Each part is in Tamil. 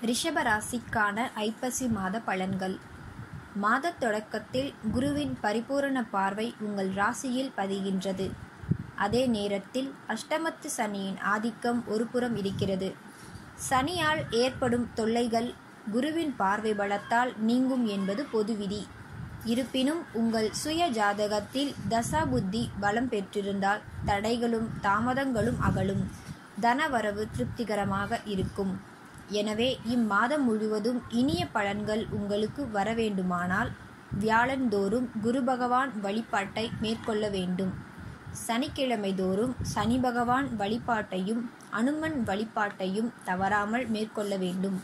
ரிஷப ராசிக்கான ஐப்பசி மாத பலன்கள் மாதத் தொடக்கத்தில் குருவின் பரிபூரண பார்வை உங்கள் ராசியில் பதிகின்றது அதே நேரத்தில் அஷ்டமத்து சனியின் ஆதிக்கம் ஒருபுறம் இருக்கிறது சனியால் ஏற்படும் தொல்லைகள் குருவின் பார்வை பலத்தால் நீங்கும் என்பது பொது விதி இருப்பினும் உங்கள் சுய ஜாதகத்தில் தசாபுத்தி பலம் பெற்றிருந்தால் தடைகளும் தாமதங்களும் அகலும் தனவரவு திருப்திகரமாக இருக்கும் எனவே இம்மாதம் முழுவதும் இனிய பலன்கள் உங்களுக்கு வர வேண்டுமானால் வியாழந்தோறும் குரு பகவான் வழிபாட்டை மேற்கொள்ள வேண்டும் சனிக்கிழமை தோறும் சனி பகவான் வழிபாட்டையும் அனுமன் வழிபாட்டையும் தவறாமல் மேற்கொள்ள வேண்டும்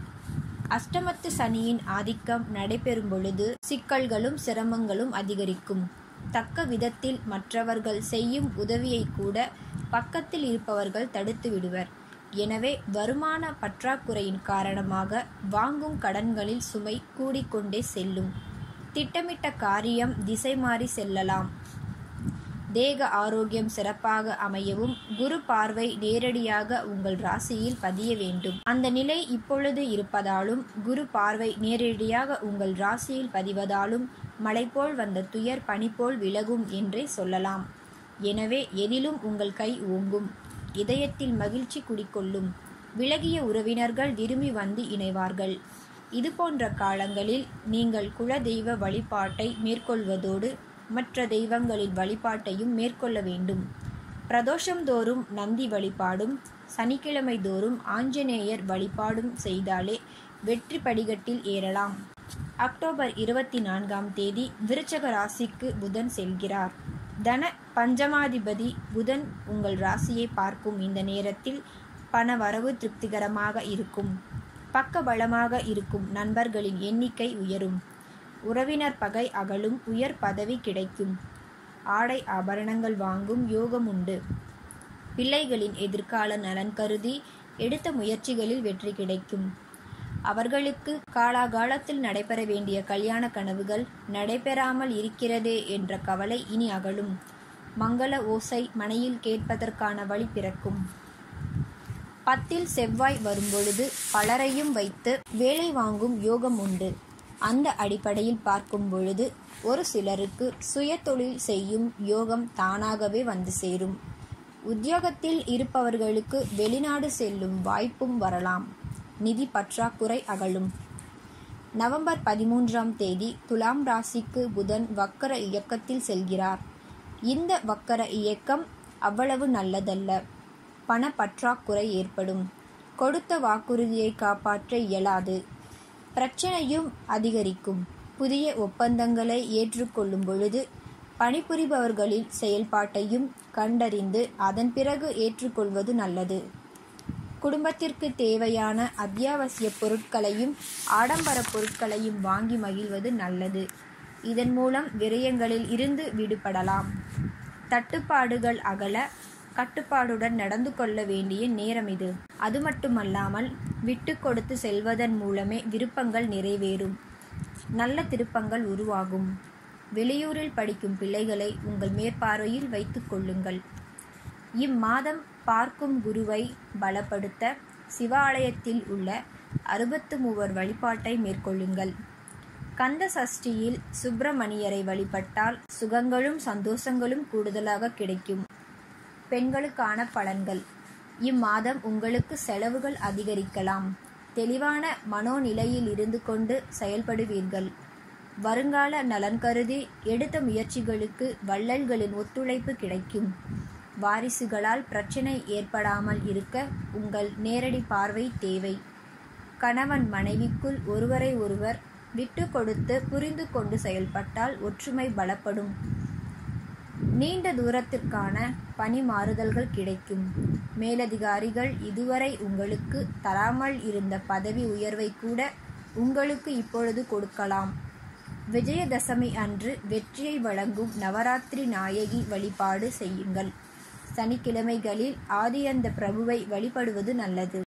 அஷ்டமத்து சனியின் ஆதிக்கம் நடைபெறும் பொழுது சிக்கல்களும் சிரமங்களும் அதிகரிக்கும் தக்க விதத்தில் மற்றவர்கள் செய்யும் உதவியை கூட பக்கத்தில் இருப்பவர்கள் தடுத்து விடுவர் எனவே வருமான பற்றாக்குறையின் காரணமாக வாங்கும் கடன்களில் சுமை கூடிக்கொண்டே செல்லும் திட்டமிட்ட காரியம் திசை மாறி செல்லலாம் தேக ஆரோக்கியம் சிறப்பாக அமையவும் குரு பார்வை நேரடியாக உங்கள் ராசியில் பதிய வேண்டும் அந்த நிலை இப்பொழுது இருப்பதாலும் குரு பார்வை நேரடியாக உங்கள் ராசியில் பதிவதாலும் மழை போல் வந்த துயர் பனி போல் விலகும் என்றே சொல்லலாம் எனவே எதிலும் உங்கள் கை ஓங்கும் இதயத்தில் மகிழ்ச்சி குடிக்கொள்ளும் விலகிய உறவினர்கள் விரும்பி வந்து இணைவார்கள் இதுபோன்ற காலங்களில் நீங்கள் குலதெய்வ வழிபாட்டை மேற்கொள்வதோடு மற்ற தெய்வங்களின் வழிபாட்டையும் மேற்கொள்ள வேண்டும் பிரதோஷம் தோறும் நந்தி வழிபாடும் சனிக்கிழமை தோறும் ஆஞ்சநேயர் வழிபாடும் செய்தாலே வெற்றி படிகட்டில் ஏறலாம் அக்டோபர் இருபத்தி நான்காம் தேதி விருச்சக ராசிக்கு புதன் செல்கிறார் தன பஞ்சமாதிபதி புதன் உங்கள் ராசியை பார்க்கும் இந்த நேரத்தில் பண வரவு திருப்திகரமாக இருக்கும் பக்க பலமாக இருக்கும் நண்பர்களின் எண்ணிக்கை உயரும் உறவினர் பகை அகலும் உயர் பதவி கிடைக்கும் ஆடை ஆபரணங்கள் வாங்கும் யோகம் உண்டு பிள்ளைகளின் எதிர்கால நலன் கருதி எடுத்த முயற்சிகளில் வெற்றி கிடைக்கும் அவர்களுக்கு காலாகாலத்தில் நடைபெற வேண்டிய கல்யாண கனவுகள் நடைபெறாமல் இருக்கிறதே என்ற கவலை இனி அகலும் மங்கள ஓசை மனையில் கேட்பதற்கான வழி பிறக்கும் பத்தில் செவ்வாய் வரும்பொழுது பலரையும் வைத்து வேலை வாங்கும் யோகம் உண்டு அந்த அடிப்படையில் பார்க்கும் பொழுது ஒரு சிலருக்கு சுய தொழில் செய்யும் யோகம் தானாகவே வந்து சேரும் உத்தியோகத்தில் இருப்பவர்களுக்கு வெளிநாடு செல்லும் வாய்ப்பும் வரலாம் நிதி பற்றாக்குறை அகலும் நவம்பர் பதிமூன்றாம் தேதி துலாம் ராசிக்கு புதன் வக்கர இயக்கத்தில் செல்கிறார் இந்த வக்கர இயக்கம் அவ்வளவு நல்லதல்ல பண பற்றாக்குறை ஏற்படும் கொடுத்த வாக்குறுதியை காப்பாற்ற இயலாது பிரச்சனையும் அதிகரிக்கும் புதிய ஒப்பந்தங்களை ஏற்றுக்கொள்ளும் பொழுது பணிபுரிபவர்களின் செயல்பாட்டையும் கண்டறிந்து அதன் பிறகு ஏற்றுக்கொள்வது நல்லது குடும்பத்திற்கு தேவையான அத்தியாவசிய பொருட்களையும் ஆடம்பர பொருட்களையும் வாங்கி மகிழ்வது நல்லது இதன் மூலம் விரயங்களில் இருந்து விடுபடலாம் தட்டுப்பாடுகள் அகல கட்டுப்பாடுடன் நடந்து கொள்ள வேண்டிய நேரம் இது அது மட்டுமல்லாமல் விட்டு கொடுத்து செல்வதன் மூலமே விருப்பங்கள் நிறைவேறும் நல்ல திருப்பங்கள் உருவாகும் வெளியூரில் படிக்கும் பிள்ளைகளை உங்கள் மேற்பார்வையில் வைத்துக் கொள்ளுங்கள் இம்மாதம் பார்க்கும் குருவை பலப்படுத்த சிவாலயத்தில் உள்ள அறுபத்து மூவர் வழிபாட்டை மேற்கொள்ளுங்கள் கந்த சஷ்டியில் சுப்பிரமணியரை வழிபட்டால் சுகங்களும் சந்தோஷங்களும் கூடுதலாக கிடைக்கும் பெண்களுக்கான பலன்கள் இம்மாதம் உங்களுக்கு செலவுகள் அதிகரிக்கலாம் தெளிவான மனோநிலையில் இருந்து கொண்டு செயல்படுவீர்கள் வருங்கால நலன் கருதி எடுத்த முயற்சிகளுக்கு வள்ளல்களின் ஒத்துழைப்பு கிடைக்கும் வாரிசுகளால் பிரச்சனை ஏற்படாமல் இருக்க உங்கள் நேரடி பார்வை தேவை கணவன் மனைவிக்குள் ஒருவரை ஒருவர் விட்டு கொடுத்து புரிந்து கொண்டு செயல்பட்டால் ஒற்றுமை பலப்படும் நீண்ட தூரத்திற்கான பணி மாறுதல்கள் கிடைக்கும் மேலதிகாரிகள் இதுவரை உங்களுக்கு தராமல் இருந்த பதவி உயர்வை கூட உங்களுக்கு இப்பொழுது கொடுக்கலாம் விஜயதசமி அன்று வெற்றியை வழங்கும் நவராத்திரி நாயகி வழிபாடு செய்யுங்கள் சனிக்கிழமைகளில் ஆதியந்த பிரபுவை வழிபடுவது நல்லது